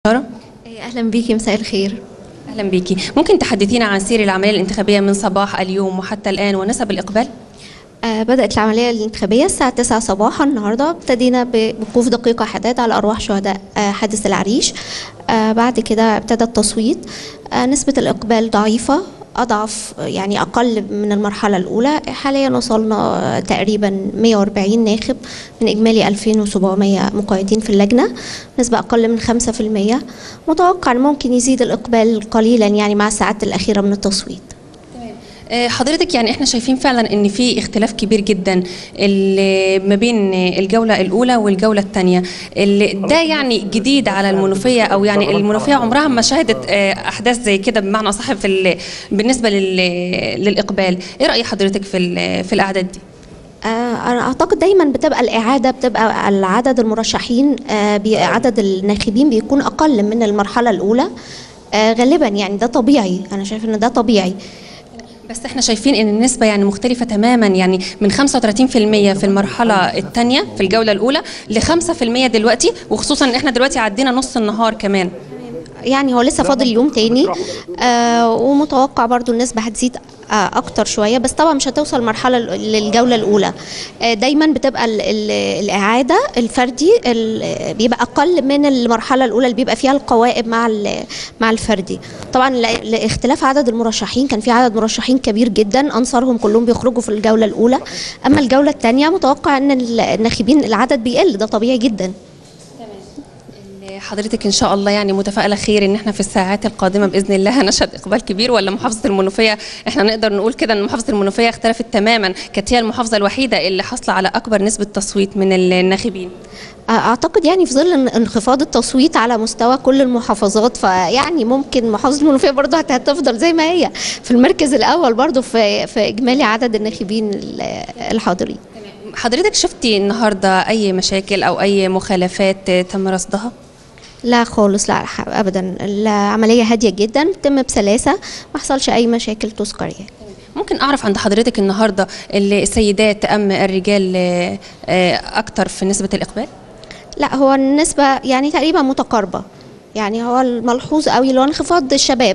ساره اهلا بيكي مساء الخير اهلا بيكي ممكن تحدثينا عن سير العمليه الانتخابيه من صباح اليوم وحتى الان ونسب الاقبال آه بدأت العملية الانتخابية الساعة 9 صباحا النهاردة ابتدينا بوقوف دقيقة حداد على أرواح شهداء آه حادث العريش آه بعد كده ابتدى التصويت آه نسبة الإقبال ضعيفة أضعف يعني أقل من المرحلة الأولى حاليا وصلنا تقريبا 140 ناخب من إجمالي 2700 مقيدين في اللجنة نسبة أقل من 5% متوقع أن ممكن يزيد الإقبال قليلا يعني مع الساعات الأخيرة من التصويت حضرتك يعني احنا شايفين فعلا ان في اختلاف كبير جدا ما بين الجوله الاولى والجوله الثانيه ده يعني جديد على المنوفيه او يعني المنوفيه عمرها ما شهدت احداث زي كده بمعنى صح في بالنسبه للاقبال ايه راي حضرتك في في الاعداد دي أنا أعتقد دايما بتبقى الإعادة بتبقى العدد المرشحين عدد الناخبين بيكون أقل من المرحلة الأولى غالبا يعني ده طبيعي أنا شايف إن ده طبيعي بس احنا شايفين ان النسبه يعني مختلفه تماما يعني من 35% في المرحله الثانيه في الجوله الاولى ل 5% دلوقتي وخصوصا ان احنا دلوقتي عدينا نص النهار كمان يعني هو لسه فاضل يوم تاني آه ومتوقع برضو النسبة هتزيد آه أكتر شوية بس طبعا مش هتوصل مرحلة للجولة الأولى آه دايما بتبقى ال ال الإعادة الفردي بيبقى أقل من المرحلة الأولى اللي بيبقى فيها القوائم مع مع الفردي طبعا لاختلاف عدد المرشحين كان في عدد مرشحين كبير جدا أنصارهم كلهم بيخرجوا في الجولة الأولى أما الجولة الثانية متوقع أن الناخبين العدد بيقل ده طبيعي جدا حضرتك ان شاء الله يعني متفائله خير ان احنا في الساعات القادمه باذن الله هنشهد اقبال كبير ولا محافظه المنوفيه احنا نقدر نقول كده ان محافظه المنوفيه اختلفت تماما كانت هي المحافظه الوحيده اللي حاصله على اكبر نسبه تصويت من الناخبين اعتقد يعني في ظل انخفاض التصويت على مستوى كل المحافظات فيعني ممكن محافظه المنوفيه برضه هتفضل زي ما هي في المركز الاول برضه في في اجمالي عدد الناخبين الحاضرين حضرتك شفتي النهارده اي مشاكل او اي مخالفات تم رصدها لا خالص لا ابدا العمليه هاديه جدا بتتم بسلاسه ما حصلش اي مشاكل تذكر يعني ممكن اعرف عند حضرتك النهارده السيدات ام الرجال اكتر في نسبه الاقبال لا هو النسبه يعني تقريبا متقاربه يعني هو الملحوظ قوي اللي هو انخفاض الشباب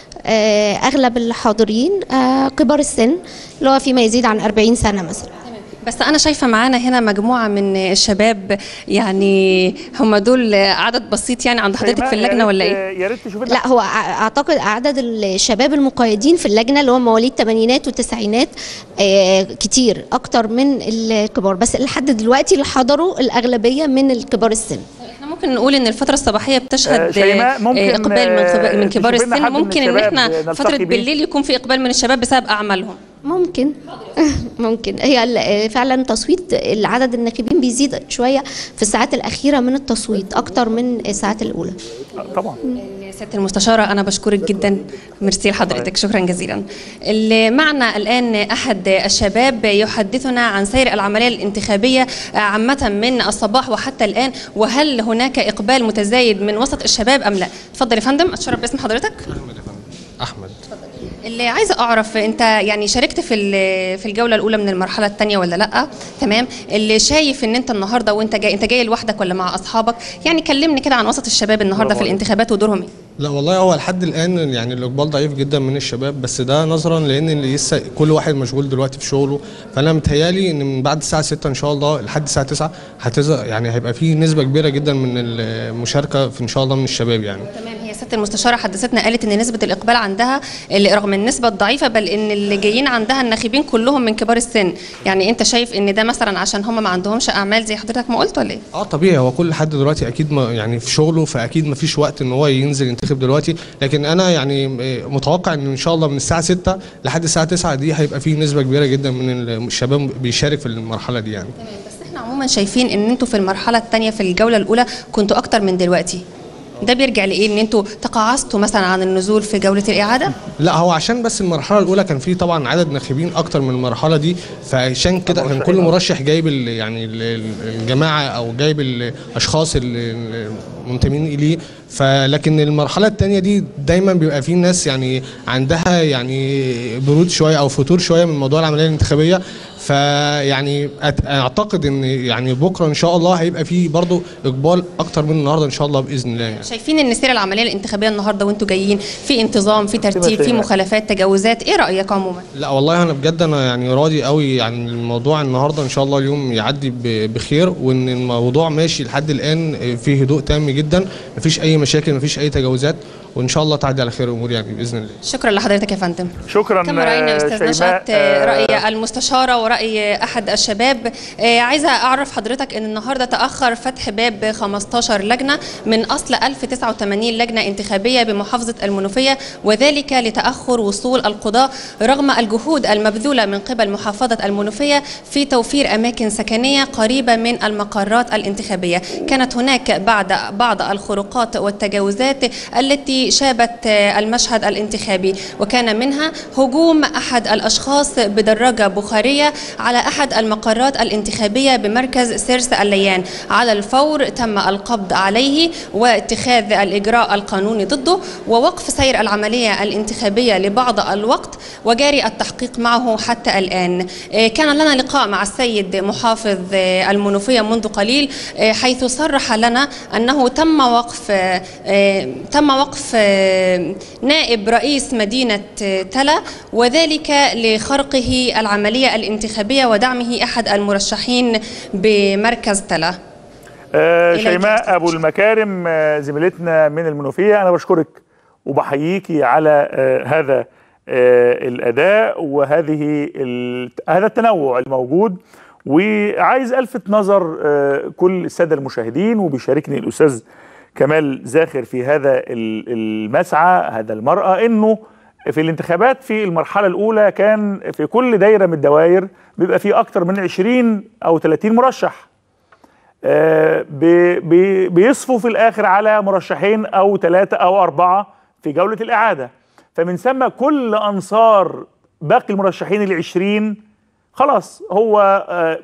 اغلب الحاضرين كبار السن اللي هو فيما يزيد عن 40 سنه مثلا بس انا شايفه معانا هنا مجموعه من الشباب يعني هم دول عدد بسيط يعني عند حضرتك في اللجنه ولا ايه يا ريت تشوف لا هو اعتقد عدد الشباب المقيدين في اللجنه اللي هم مواليد الثمانينات والتسعينات كتير اكتر من الكبار بس لحد دلوقتي اللي حضروا الاغلبيه من الكبار السن احنا ممكن نقول ان الفتره الصباحيه بتشهد اقبال من من كبار السن ممكن ان احنا فتره بالليل يكون في اقبال من الشباب بسبب اعمالهم ممكن ممكن هي فعلا تصويت العدد الناخبين بيزيد شويه في الساعات الاخيره من التصويت اكتر من الساعات الاولى طبعا سياده المستشاره انا بشكرك جدا ميرسي لحضرتك شكرا جزيلا معنا الان احد الشباب يحدثنا عن سير العمليه الانتخابيه عامه من الصباح وحتى الان وهل هناك اقبال متزايد من وسط الشباب ام لا اتفضل يا فندم اتشرف باسم حضرتك احمد يا فندم احمد اللي عايزه اعرف انت يعني شاركت في في الجوله الاولى من المرحله الثانيه ولا لا تمام اللي شايف ان انت النهارده وانت جاي انت جاي لوحدك ولا مع اصحابك يعني كلمني كده عن وسط الشباب النهارده في الانتخابات ودورهم ايه لا والله هو لحد الان يعني الاقبال ضعيف جدا من الشباب بس ده نظرا لان لسه كل واحد مشغول دلوقتي في شغله فانا متهيالي ان من بعد الساعه 6 ان شاء الله لحد الساعه 9 هتظهر يعني هيبقى في نسبه كبيره جدا من المشاركه في ان شاء الله من الشباب يعني تمام هي سياده المستشاره حدثتنا قالت ان نسبه الاقبال عندها اللي رغم النسبه الضعيفه بل ان اللي جايين عندها الناخبين كلهم من كبار السن يعني انت شايف ان ده مثلا عشان هم ما عندهمش اعمال زي حضرتك ما قلت ولا ايه اه طبيعي هو كل حد دلوقتي اكيد ما يعني في شغله فاكيد ما فيش وقت ان هو ينزل ينتخب دلوقتي لكن انا يعني متوقع ان ان شاء الله من الساعه 6 لحد الساعه 9 دي هيبقى في نسبه كبيره جدا من الشباب بيشارك في المرحله دي يعني تمام بس احنا عموما شايفين ان انتوا في المرحله الثانيه في الجوله الاولى كنتوا اكتر من دلوقتي ده بيرجع لايه ان انتوا تقاعستوا مثلا عن النزول في جوله الاعاده لا هو عشان بس المرحله الاولى كان في طبعا عدد ناخبين اكتر من المرحله دي فعشان كده كان كل مرشح جايب يعني الجماعه او جايب الاشخاص المنتمين اليه فلكن المرحله الثانيه دي دايما بيبقى في ناس يعني عندها يعني برود شويه او فتور شويه من موضوع العمليه الانتخابيه فيعني أت- اعتقد ان يعني بكره ان شاء الله هيبقى فيه برضو اقبال اكتر من النهارده ان شاء الله باذن الله يعني. شايفين ان السيره العمليه الانتخابيه النهارده وانتوا جايين في انتظام في ترتيب في شيماء. مخالفات تجاوزات ايه رايك عموما لا والله انا بجد انا يعني راضي قوي يعني الموضوع النهارده ان شاء الله اليوم يعدي ب- بخير وان الموضوع ماشي لحد الان فيه هدوء تام جدا مفيش اي مشاكل مفيش اي تجاوزات وان شاء الله تعدي على خير الامور يعني باذن الله شكرا لحضرتك يا فندم شكرا كما راينا آه، استاذ شيماء. نشأت آه، آه، راي المستشاره وراي احد الشباب آه، عايزه اعرف حضرتك ان النهارده تاخر فتح باب 15 لجنه من اصل 1089 لجنه انتخابيه بمحافظه المنوفيه وذلك لتاخر وصول القضاه رغم الجهود المبذوله من قبل محافظه المنوفيه في توفير اماكن سكنيه قريبه من المقرات الانتخابيه كانت هناك بعد بعض الخروقات والتجاوزات التي شابت آه، المشهد الانتخابي وكان منها هجوم احد الاشخاص بدراجه بخاريه على احد المقرات الانتخابيه بمركز سيرس الليان على الفور تم القبض عليه واتخاذ الاجراء القانوني ضده ووقف سير العمليه الانتخابيه لبعض الوقت وجاري التحقيق معه حتى الان آه، كان لنا لقاء مع السيد محافظ آه، المنوفيه منذ قليل آه، حيث صرح لنا انه تم وقف آه، آه، تم وقف آه، نائب رئيس مدينه آه، تلا وذلك لخرقه العمليه الانتخابيه ودعمه احد المرشحين بمركز تلا آه، إليك يا شيماء أستاذ ابو المكارم آه، زميلتنا من المنوفيه انا بشكرك وبحييكي على آه، هذا آه، الاداء وهذه ال- هذا التنوع الموجود وعايز الفت نظر آه، كل الساده المشاهدين وبيشاركني الاستاذ كمال زاخر في هذا ال- المسعى هذا المرأة انه في الانتخابات في المرحلة الأولى كان في كل دايرة من الدوائر بيبقى في أكتر من 20 أو 30 مرشح آه، بي- بي- بيصفوا في الاخر على مرشحين او ثلاثه او اربعه في جوله الاعاده فمن ثم كل انصار باقي المرشحين العشرين خلاص هو آه،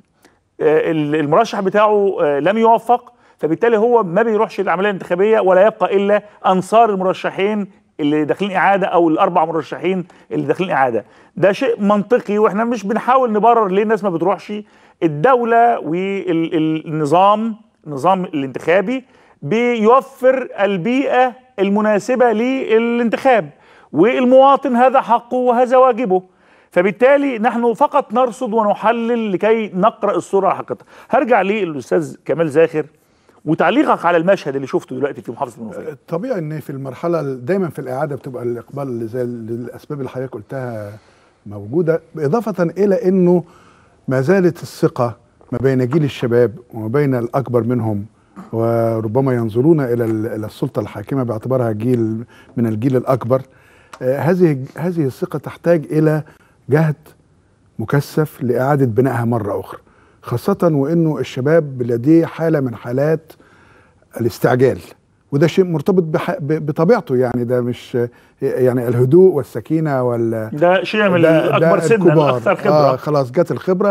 آه، المرشح بتاعه آه، لم يوفق فبالتالي هو ما بيروحش العمليه الانتخابيه ولا يبقى الا انصار المرشحين اللي داخلين اعاده او الاربع مرشحين اللي داخلين اعاده ده شيء منطقي واحنا مش بنحاول نبرر ليه الناس ما بتروحش الدوله والنظام النظام الانتخابي بيوفر البيئه المناسبه للانتخاب والمواطن هذا حقه وهذا واجبه فبالتالي نحن فقط نرصد ونحلل لكي نقرا الصوره على حقيقتها هرجع للاستاذ كمال زاخر وتعليقك على المشهد اللي شفته دلوقتي في محافظه المنوفيه طبيعي ان في المرحله دايما في الاعاده بتبقى الاقبال اللي زي الاسباب اللي حضرتك قلتها موجوده اضافه الى انه ما زالت الثقه ما بين جيل الشباب وما بين الاكبر منهم وربما ينظرون الى ال- الى السلطه الحاكمه باعتبارها جيل من الجيل الاكبر آه، هذه هذه الثقه تحتاج الى جهد مكثف لاعاده بنائها مره اخرى خاصه وانه الشباب لديه حاله من حالات الاستعجال وده شيء مرتبط بح... ب- بطبيعته يعني ده مش يعني الهدوء والسكينه وال ده شيء من ده- ده الاكبر سنا الكبار. الاكثر خبره آه خلاص جت الخبره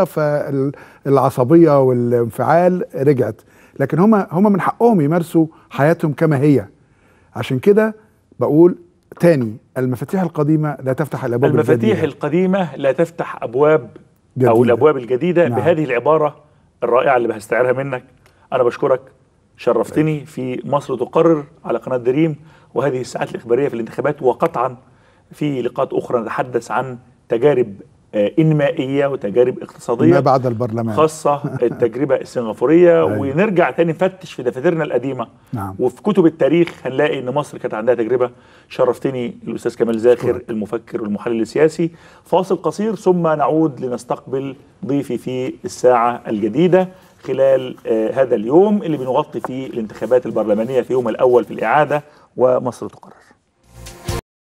فالعصبيه والانفعال رجعت لكن هم هم من حقهم يمارسوا حياتهم كما هي عشان كده بقول تاني المفاتيح القديمه لا تفتح الابواب المفاتيح الجديدة. القديمه لا تفتح ابواب او جديدة. الابواب الجديده نعم. بهذه العباره الرائعه اللي بستعيرها منك انا بشكرك شرفتني في مصر تقرر على قناه دريم وهذه الساعات الاخباريه في الانتخابات وقطعا في لقاءات اخرى نتحدث عن تجارب آه، انمائيه وتجارب اقتصاديه ما بعد البرلمان خاصة التجربة السنغافورية أيوة. ونرجع تاني نفتش في دفاترنا القديمة نعم. وفي كتب التاريخ هنلاقي ان مصر كانت عندها تجربة شرفتني الاستاذ كمال زاخر شكرا. المفكر والمحلل السياسي فاصل قصير ثم نعود لنستقبل ضيفي في الساعة الجديدة خلال آه هذا اليوم اللي بنغطي فيه الانتخابات البرلمانية في يوم الأول في الإعادة ومصر تقرر